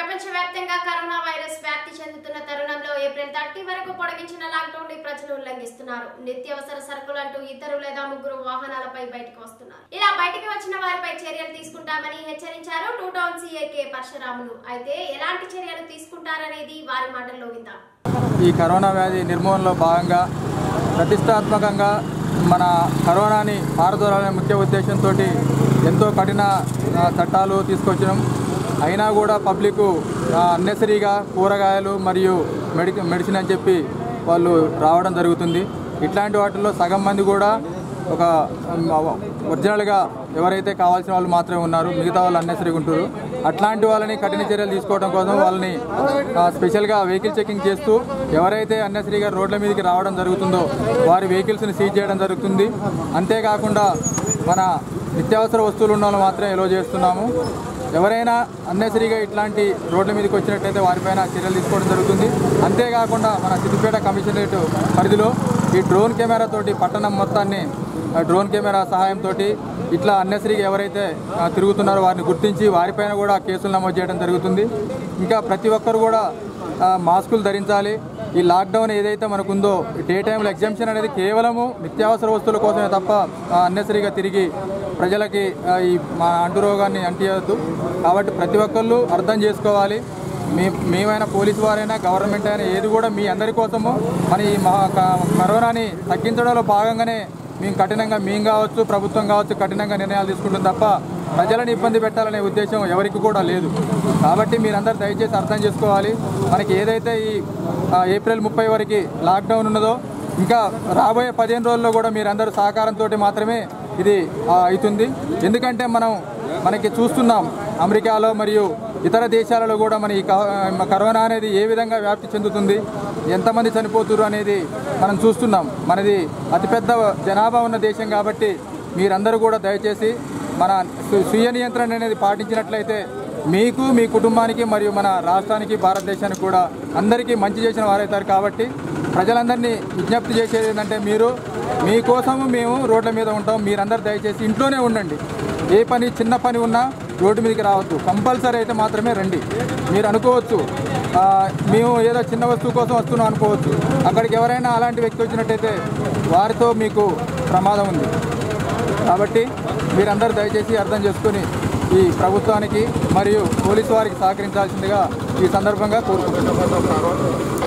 ప్రపంచవ్యాప్తంగా corona virus వ్యాప్తి చెందుతున్న తరుణంలో ఏప్రిల్ థర్టీ వరకు పొడిగించిన లాక్డౌన్ ని ప్రజలు ఉల్లంఘిస్తున్నారు నిత్యావసర సరుకులు అంటూ ఇద్దరు లేదా ముగ్గురు వాహనాలపై బయటకు వస్తున్నారు ఇలా బయటికి వచ్చిన వారిపై చర్యలు తీసుకుంటామని హెచ్చరించారు టూ టౌన్ సిఏకే పరశురాములు అయితే ఎలాంటి చర్యలు తీసుకుంటారనేది వారి మాటల్లో విందాం ఈ కరోనా వ్యాధి నిర్మూలనలో భాగంగా ప్రతిష్టాత్మకంగా మన కరోనాని పారదోలాలనే ముఖ్య ఉద్దేశంతో ఎంతో కఠిన ఆ, చట్టాలు తీసుకొచ్చడం అయినా కూడా పబ్లిక్ అన్నెసరీగా కూరగాయలు మరియు మెడి మెడిసిన్ అని చెప్పి వాళ్ళు రావడం జరుగుతుంది ఇట్లాంటి వాటిల్లో సగం మంది కూడా ఒక ఒరిజినల్గా ఎవరైతే కావాల్సిన వాళ్ళు మాత్రమే ఉన్నారు మిగతా వాళ్ళు అన్నెసరీగా ఉంటారు అట్లాంటి వాళ్ళని కఠిన చర్యలు తీసుకోవడం కోసం వాళ్ళని ఆ, స్పెషల్గా వెహికల్ చెకింగ్ చేస్తూ ఎవరైతే అన్నెసరీగా రోడ్ల మీదకి రావడం జరుగుతుందో వారి వెహికల్స్ని సీజ్ చేయడం జరుగుతుంది అంతేకాకుండా మన నిత్యావసర వస్తువులు ఉన్న వాళ్ళు మాత్రమే ఎలో చేస్తున్నాము ఎవరైనా అన్నెసరీగా ఇట్లాంటి రోడ్ల మీదకి వచ్చినట్టయితే వారిపైన చర్యలు తీసుకోవడం జరుగుతుంది అంతేకాకుండా మన సిద్దిపేట కమిషనరేట్ పరిధిలో ఈ డ్రోన్ కెమెరా తోటి పట్టణం మొత్తాన్ని ఆ, డ్రోన్ కెమెరా సహాయంతో ఇట్లా అన్నెసరీగా ఎవరైతే ఆ, తిరుగుతున్నారో వారిని గుర్తించి వారిపైన కూడా కేసులు నమోదు చేయడం జరుగుతుంది ఇంకా ప్రతి ఒక్కరు కూడా ఆ, మాస్కులు ధరించాలి ఈ లాక్డౌన్ ఏదైతే మనకుందో డే టైంలో ఎగ్జామ్షన్ అనేది కేవలము నిత్యావసర వస్తువుల కోసమే తప్ప అన్నెసరీగా తిరిగి ప్రజలకి ఆ, ఈ మా అంటురోగాన్ని అంటియద్దు కాబట్టి ప్రతి ఒక్కళ్ళు అర్థం చేసుకోవాలి మీ మేమైనా పోలీసు వారైనా గవర్నమెంట్ అయినా ఏది కూడా మీ అందరి కోసము మన ఈ మహా క- కరోనాని తగ్గించడంలో భాగంగానే మేము కఠినంగా మేము కావచ్చు ప్రభుత్వం కావచ్చు కఠినంగా నిర్ణయాలు తీసుకుంటుంది తప్ప ప్రజలను ఇబ్బంది పెట్టాలనే ఉద్దేశం ఎవరికి కూడా లేదు కాబట్టి మీరందరూ దయచేసి అర్థం చేసుకోవాలి మనకి ఏదైతే ఈ ఆ, ఏప్రిల్ ముప్పై వరకు లాక్డౌన్ ఉన్నదో ఇంకా రాబోయే పదిహేను రోజుల్లో కూడా మీరందరూ సహకారంతో మాత్రమే ఇది ఆ, అవుతుంది ఎందుకంటే మనం మనకి చూస్తున్నాం అమెరికాలో మరియు ఇతర దేశాలలో కూడా మన ఈ క- కరోనా అనేది ఏ విధంగా వ్యాప్తి చెందుతుంది ఎంతమంది చనిపోతున్నారు అనేది మనం చూస్తున్నాం మనది అతిపెద్ద జనాభా ఉన్న దేశం కాబట్టి మీరందరూ కూడా దయచేసి మన సు- స్వీయ నియంత్రణ అనేది పాటించినట్లయితే మీకు మీ కుటుంబానికి మరియు మన రాష్ట్రానికి భారతదేశానికి కూడా అందరికీ మంచి చేసిన వారవుతారు కాబట్టి ప్రజలందరినీ విజ్ఞప్తి చేసేది ఏంటంటే మీరు మీకోసము మేము రోడ్ల మీద ఉంటాం మీరందరూ దయచేసి ఇంట్లోనే ఉండండి ఏ పని చిన్న పని ఉన్నా రోడ్డు మీదకి రావద్దు కంపల్సరీ అయితే మాత్రమే రండి మీరు అనుకోవచ్చు ఆ, మేము ఏదో చిన్న వస్తువు కోసం వస్తున్నాం అనుకోవచ్చు అక్కడికి ఎవరైనా అలాంటి వ్యక్తి వచ్చినట్టయితే వారితో మీకు ప్రమాదం ఉంది కాబట్టి మీరందరూ దయచేసి అర్థం చేసుకుని ఈ ప్రభుత్వానికి మరియు పోలీసు వారికి సహకరించాల్సిందిగా ఈ సందర్భంగా కోరుకుంటున్నాను